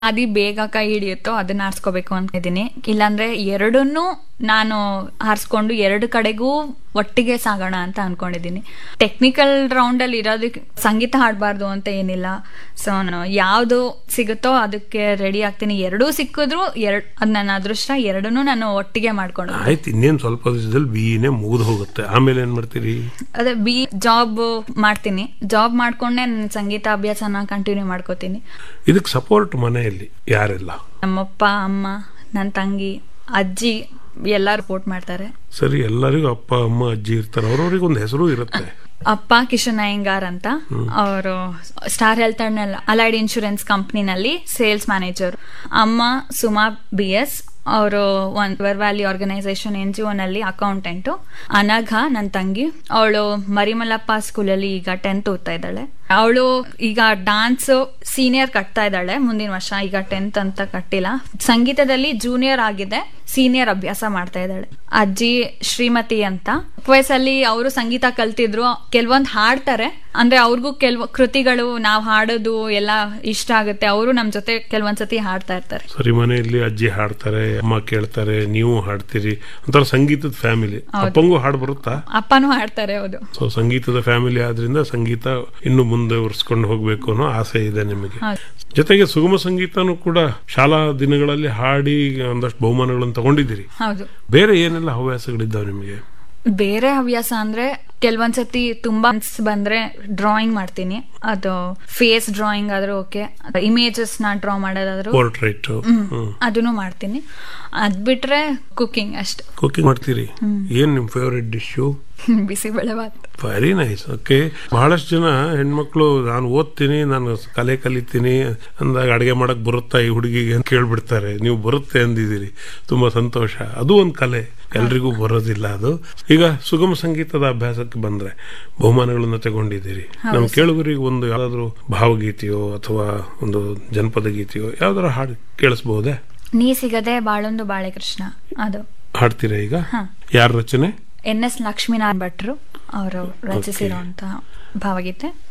ಅದಿ ಬೇಗ ಕೈ ಹಿಡಿಯುತ್ತೋ ಅದನ್ನ ಆರಿಸ್ಕೋಬೇಕು ಅಂತ ಇದ್ದೀನಿ ಇಲ್ಲಾಂದ್ರೆ ಎರಡನ್ನೂ ನಾನು ಆರಿಸ್ಕೊಂಡು ಎರಡು ಕಡೆಗೂ ಒಟ್ಟಿಗೆ ಸಾಗೋಣ ಅಂತ ಅನ್ಕೊಂಡಿದ್ದೀನಿ ಟೆಕ್ನಿಕಲ್ ರೌಂಡ್ ಅಲ್ಲಿ ಇರೋದಕ್ಕೆ ಸಂಗೀತ ಹಾಡಬಾರ್ದು ಅಂತ ಏನಿಲ್ಲ ಸೊ ನಾನು ಯಾವುದು ಸಿಗುತ್ತೋ ಅದಕ್ಕೆ ರೆಡಿ ಆಗ್ತೀನಿ ಎರಡೂ ಸಿಕ್ಕಿದ್ರು ಎರಡ್ ಅದ್ ನನ್ನ ಅದೃಷ್ಟ ಎರಡನ್ನೂ ನಾನು ಒಟ್ಟಿಗೆ ಮಾಡ್ಕೊಂಡು ಆಯ್ತು ಇನ್ನೇನು ಸ್ವಲ್ಪ ದಿವಸದಲ್ಲಿ ಬಿಇನೇ ಮುಗಿದು ಹೋಗುತ್ತೆ ಆಮೇಲೆ ಏನ್ ಮಾಡ್ತೀರಿ ಅದೇ ಬಿ ಜಾಬ್ ಮಾಡ್ತೀನಿ ಜಾಬ್ ಮಾಡ್ಕೊಂಡೆ ನನ್ನ ಸಂಗೀತ ಅಭ್ಯಾಸನ ಕಂಟಿನ್ಯೂ ಮಾಡ್ಕೋತೀನಿ ಇದಕ್ಕೆ ಸಪೋರ್ಟ್ ಮನೆಯಲ್ಲಿ ಯಾರೆಲ್ಲ ನಮ್ಮಪ್ಪ ಅಮ್ಮ ನನ್ನ ತಂಗಿ ಅಜ್ಜಿ ಎಲ್ಲರೂ ಸಪೋರ್ಟ್ ಮಾಡ್ತಾರೆ ಸರಿ ಎಲ್ಲರಿಗೂ ಅಪ್ಪ ಅಮ್ಮ ಅಜ್ಜಿ ಇರ್ತಾರೆ ಅವ್ರವ್ರಿಗೆ ಒಂದು ಹೆಸರು ಇರುತ್ತೆ ಅಪ್ಪ ಕಿಶನ್ ಅಯ್ಯಂಗಾರ್ ಅಂತ ಅವರು Star Health and Allied Insurance ಕಂಪ್ನಿನಲ್ಲಿ ಸೇಲ್ಸ್ ಮ್ಯಾನೇಜರ್ ಅಮ್ಮ ಸುಮಾ ಬಿ ಎಸ್ ಅವರು ಒಂದು ವೆರ್ ವ್ಯಾಲಿ ಆರ್ಗನೈಸೇಷನ್ ಎನ್ ಜಿ ನಲ್ಲಿ ಅಕೌಂಟೆಂಟು ಅನಘ ನನ್ನ ತಂಗಿ ಅವಳು ಮರಿಮಲ್ಲಪ್ಪ ಸ್ಕೂಲಲ್ಲಿ ಈಗ ಟೆಂತ್ ಓದ್ತಾ ಇದ್ದಾಳೆ ಅವಳು ಈಗ ಡಾನ್ಸ್ ಸೀನಿಯರ್ ಕಟ್ತಾ ಇದ್ದಾಳೆ ಮುಂದಿನ ವರ್ಷ ಈಗ ಟೆಂತ್ ಅಂತ ಕಟ್ಟಿಲ್ಲ ಸಂಗೀತದಲ್ಲಿ ಜೂನಿಯರ್ ಆಗಿದೆ ಸೀನಿಯರ್ ಅಭ್ಯಾಸ ಮಾಡ್ತಾ ಇದ್ದಾಳೆ ಅಜ್ಜಿ ಶ್ರೀಮತಿ ಅಂತ ವಯಸ್ಸಲ್ಲಿ ಅವರು ಸಂಗೀತ ಕಲ್ತಿದ್ರು ಕೆಲವೊಂದು ಹಾಡ್ತಾರೆ ಅಂದ್ರೆ ಅವ್ರಿಗೂ ಕೆಲವು ಕೃತಿಗಳು ನಾವು ಹಾಡೋದು ಎಲ್ಲ ಇಷ್ಟ ಆಗುತ್ತೆ ಅವರು ನಮ್ ಜೊತೆ ಕೆಲವೊಂದ್ಸತಿ ಹಾಡ್ತಾ ಇರ್ತಾರೆ ಸರಿ ಮನೆಯಲ್ಲಿ ಅಜ್ಜಿ ಹಾಡ್ತಾರೆ ಅಮ್ಮ ಕೇಳ್ತಾರೆ ನೀವು ಹಾಡ್ತೀರಿ ಒಂಥರ ಸಂಗೀತದ ಫ್ಯಾಮಿಲಿ ಅಪ್ಪಂಗೂ ಹಾಡು ಬರುತ್ತಾ ಅಪ್ಪನೂ ಹಾಡ್ತಾರೆ ಹೌದು ಸೊ ಸಂಗೀತದ ಫ್ಯಾಮಿಲಿ ಆದ್ರಿಂದ ಸಂಗೀತ ಇನ್ನು ಮುಂದೆ ಉರ್ಸ್ಕೊಂಡು ಹೋಗ್ಬೇಕು ಅನ್ನೋ ಆಸೆ ಇದೆ ನಿಮಗೆ ಹೌದು ಜೊತೆಗೆ ಸುಗಮ ಸಂಗೀತನೂ ಕೂಡ ಶಾಲಾ ದಿನಗಳಲ್ಲಿ ಹಾಡಿ ಒಂದಷ್ಟು ಬಹುಮಾನಗಳನ್ನು ತಗೊಂಡಿದ್ದೀರಿ ಹೌದು ಬೇರೆ ಏನೆಲ್ಲ ಹವ್ಯಾಸಗಳಿದ್ದಾವೆ ನಿಮಗೆ ಬೇರೆ ಹವ್ಯಾಸ ಅಂದ್ರೆ ಕೆಲವೊಂದ್ಸತಿ ತುಂಬಾ ಮನ್ಸ್ ಬಂದ್ರೆ ಡ್ರಾಯಿಂಗ್ ಮಾಡ್ತೀನಿ ಅದು ಫೇಸ್ ಡ್ರಾಯಿಂಗ್ ಆದ್ರೂ ಓಕೆ ಇಮೇಜಸ್ ನ ಡ್ರಾ ಮಾಡೋದಾದ್ರೂ ಪೋರ್ಟ್ರೇಟ್ ಅದನ್ನು ಮಾಡ್ತೀನಿ ಅದ್ ಬಿಟ್ರೆ ಕುಕಿಂಗ್ ಅಷ್ಟೆ ಕುಕಿಂಗ್ ಮಾಡ್ತೀರಿ ಏನ್ ನಿಮ್ favourite dish bisibele bath very nice okay ಬಹಳಷ್ಟು ಜನ ಹೆಣ್ಮಕ್ಳು ನಾನು ಓದ್ತೀನಿ ನಾನು ಕಲೆ ಕಲಿತೀನಿ ಅಂದಾಗ ಅಡಿಗೆ ಮಾಡಕ್ ಬರುತ್ತಾ ಈ ಹುಡುಗಿಗೆ ಅಂತ ಕೇಳ್ಬಿಡ್ತಾರೆ ನೀವು ಬರುತ್ತೆ ಅಂದಿದ್ದೀರಿ ತುಂಬಾ ಸಂತೋಷ ಅದು ಒಂದು ಕಲೆ ಎಲ್ರಿಗೂ ಬರೋದಿಲ್ಲ ಅದು ಈಗ ಸುಗಮ ಸಂಗೀತದ ಅಭ್ಯಾಸಕ್ಕೆ ಬಂದ್ರೆ ಬಹುಮಾನಗಳನ್ನ ತಗೊಂಡಿದ್ದೀರಿ ನಮ್ ಕೇಳುಗರಿಗೆ ಒಂದು ಯಾವ್ದಾದ್ರು ಭಾವಗೀತೆಯೋ ಅಥವಾ ಒಂದು ಜನಪದ ಗೀತೆಯೋ ಯಾವ್ದಾದ್ರು ಹಾಡು ಕೇಳಿಸ್ಬಹುದೇ ನೀ ಸಿಗದೆ ಬಾಳೊಂದು ಬಾಳೆಕೃಷ್ಣ ಅದು ಹಾಡ್ತೀರಾ ಈಗ ಹಾ. ಯಾರ ರಚನೆ ಎನ್ ಎಸ್ ಲಕ್ಷ್ಮೀನಾರಾಯಣ್ ಭಟ್ರು ಅವರು ರಚಿಸಿರುವಂತಹ ಭಾವಗೀತೆ